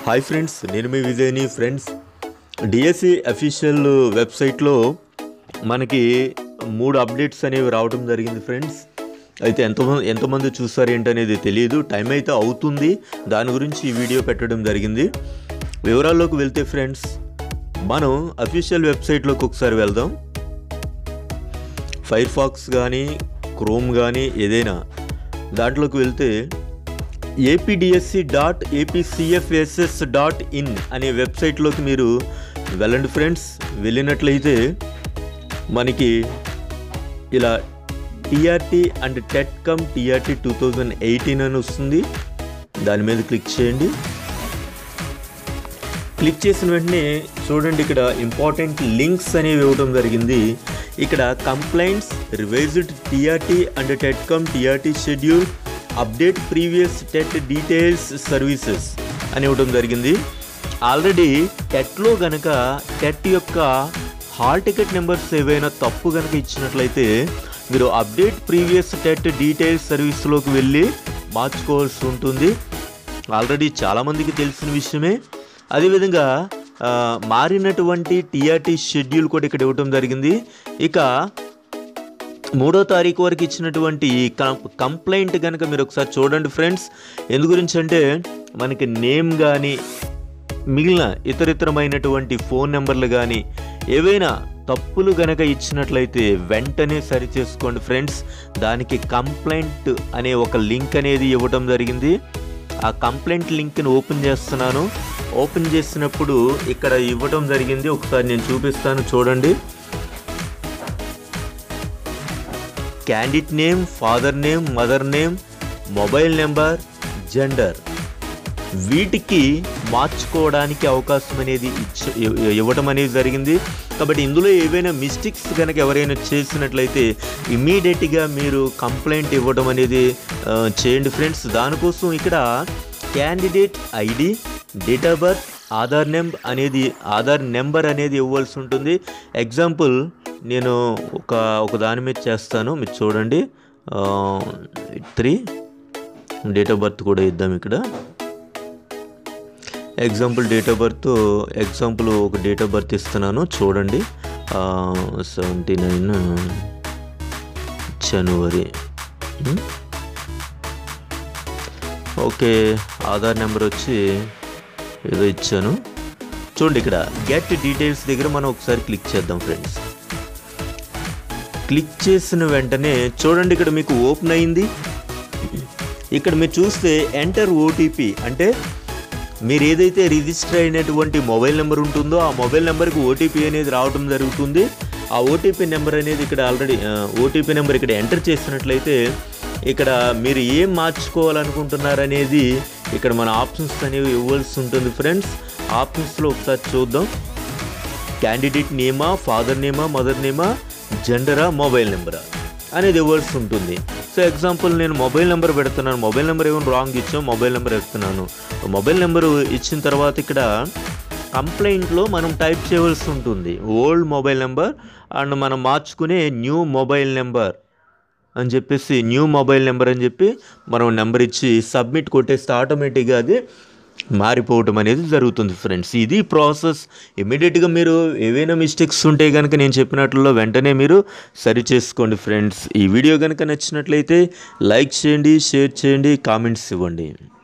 Hi friends నేను మీ విజయ్ని ఫ్రెండ్స్ డిఎస్సి అఫీషియల్ వెబ్సైట్లో మనకి మూడు అప్డేట్స్ అనేవి రావడం జరిగింది ఫ్రెండ్స్ అయితే ఎంతమంది ఎంతమంది చూస్తారు ఏంటనేది తెలియదు టైం అయితే అవుతుంది దాని గురించి ఈ వీడియో పెట్టడం జరిగింది వివరాల్లోకి వెళ్తే ఫ్రెండ్స్ మనం అఫీషియల్ వెబ్సైట్లోకి ఒకసారి వెళ్దాం ఫైర్ ఫాక్స్ కానీ క్రోమ్ కానీ ఏదైనా దాంట్లోకి వెళ్తే APDSC dot APCFSS dot in అనే వెబ్సైట్లోకి మీరు వెళ్ళండి ఫ్రెండ్స్ వెళ్ళినట్లయితే మనకి ఇలా TRT and TET cum TRT two thousand eighteen అని వస్తుంది దాని మీద క్లిక్ చేయండి క్లిక్ చేసిన వెంటనే చూడండి ఇక్కడ ఇంపార్టెంట్ లింక్స్ అనేవి ఇవ్వడం జరిగింది ఇక్కడ complaints revised TRT and TET cum TRT schedule update previous TET details services అని ఇవ్వడం జరిగింది ఆల్రెడీ టెట్లో గనక టెట్ యొక్క హాల్ టికెట్ నెంబర్స్ ఏవైనా తప్పు కనుక ఇచ్చినట్లయితే మీరు అప్డేట్ ప్రీవియస్ టెట్ డీటెయిల్స్ సర్వీస్లోకి వెళ్ళి మార్చుకోవాల్సి ఉంటుంది ఆల్రెడీ చాలామందికి తెలిసిన విషయమే అదేవిధంగా ఆ, మారినటువంటి టీఆర్టీ షెడ్యూల్ కూడా ఇక్కడ ఇవ్వటం జరిగింది ఇక మూడో తారీఖు వరకు ఇచ్చినటువంటి ఈ కం- కంప్లైంట్ కనుక మీరు ఒకసారి చూడండి ఫ్రెండ్స్ ఎందు గురించి అంటే మనకి నేమ్ కానీ మిగిలిన ఇతరితరమైనటువంటి ఫోన్ నెంబర్లు కానీ ఏవైనా తప్పులు గనక ఇచ్చినట్లయితే వెంటనే సరి చేసుకోండి ఫ్రెండ్స్ దానికి కంప్లైంట్ అనే ఒక లింక్ అనేది ఇవ్వడం జరిగింది ఆ కంప్లైంట్ లింక్ని ఓపెన్ చేస్తున్నాను ఓపెన్ చేసినప్పుడు ఇక్కడ ఇవ్వడం జరిగింది ఒకసారి నేను చూపిస్తాను చూడండి candidate name father name mother name mobile number gender వీటికి మార్చుకోవడానికి అవకాశం అనేది ఇచ్చ ఇవ్- ఇవ్వటం అనేది జరిగింది కాబట్టి ఇందులో ఏవైనా మిస్టేక్స్ కనుక ఎవరైనా చేసినట్లయితే ఇమీడియట్గా మీరు కంప్లైంట్ ఇవ్వడం అనేది ఆ, చేయండి ఫ్రెండ్స్ దానికోసం ఇక్కడ candidate ID date of birth Aadhaar number అనేది ఆధార్ నెంబర్ అనేది ఇవ్వాల్సి ఉంటుంది ఎగ్జాంపుల్ నేను ఒక ఒక దాని మీద చేస్తాను మీరు చూడండి త్రీ డేట్ ఆఫ్ బర్త్ కూడా ఇద్దాం ఇక్కడ example date of birth example ఒక డేట్ ఆఫ్ బర్త్ ఇస్తున్నాను చూడండి సెవెంటీ నైన్ జనవరి ఉమ్. ఓకే ఆధార్ నెంబర్ వచ్చి ఏదో ఇచ్చాను చూడండి ఇక్కడ గెట్ డీటెయిల్స్ దగ్గర మనం ఒకసారి క్లిక్ చేద్దాం ఫ్రెండ్స్ క్లిక్ చేసిన వెంటనే చూడండి ఇక్కడ మీకు ఓపెన్ అయింది ఇక్కడ మీరు చూస్తే ఎంటర్ ఓటీపీ అంటే మీరు ఏదైతే రిజిస్టర్ అయినటువంటి మొబైల్ నెంబర్ ఉంటుందో ఆ మొబైల్ నెంబర్కి ఓటీపీ అనేది రావడం జరుగుతుంది ఆ ఓటీపీ నెంబర్ అనేది ఇక్కడ ఆల్రెడీ ఓటీపీ నెంబర్ ఇక్కడ ఎంటర్ చేసినట్లయితే ఇక్కడ మీరు ఏం మార్చుకోవాలనుకుంటున్నారు అనేది ఇక్కడ మన ఆప్షన్స్ అనేవి ఇవ్వాల్సి ఉంటుంది ఫ్రెండ్స్ ఆప్షన్స్లో ఒకసారి చూద్దాం క్యాండిడేట్ నేమా ఫాదర్ నేమా మదర్ నేమా జెండరా మొబైల్ నెంబరా అనేది ఇవ్వాల్సి ఉంటుంది సో ఎగ్జాంపుల్ నేను మొబైల్ నెంబర్ పెడుతున్నాను మొబైల్ నెంబర్ ఏమైనా రాంగ్ ఇచ్చాం మొబైల్ నెంబర్ పెడుతున్నాను మొబైల్ నెంబర్ ఇచ్చిన తర్వాత ఇక్కడ కంప్లైంట్లో మనం టైప్ చేయవలసి ఉంటుంది ఓల్డ్ మొబైల్ నెంబర్ అండ్ మనం మార్చుకునే న్యూ మొబైల్ నెంబర్ అని చెప్పేసి న్యూ మొబైల్ నెంబర్ అని చెప్పి మనం నెంబర్ ఇచ్చి సబ్మిట్ కొట్టేస్తే ఆటోమేటిక్గా అది మారిపోవటం అనేది జరుగుతుంది ఫ్రెండ్స్ ఇది ప్రాసెస్ ఇమీడియట్గా మీరు ఏవైనా మిస్టేక్స్ ఉంటే కనుక నేను చెప్పినట్లో వెంటనే మీరు సరి చేసుకోండి ఫ్రెండ్స్ ఈ వీడియో కనుక నచ్చినట్లయితే లైక్ చేయండి షేర్ చేయండి కామెంట్స్ ఇవ్వండి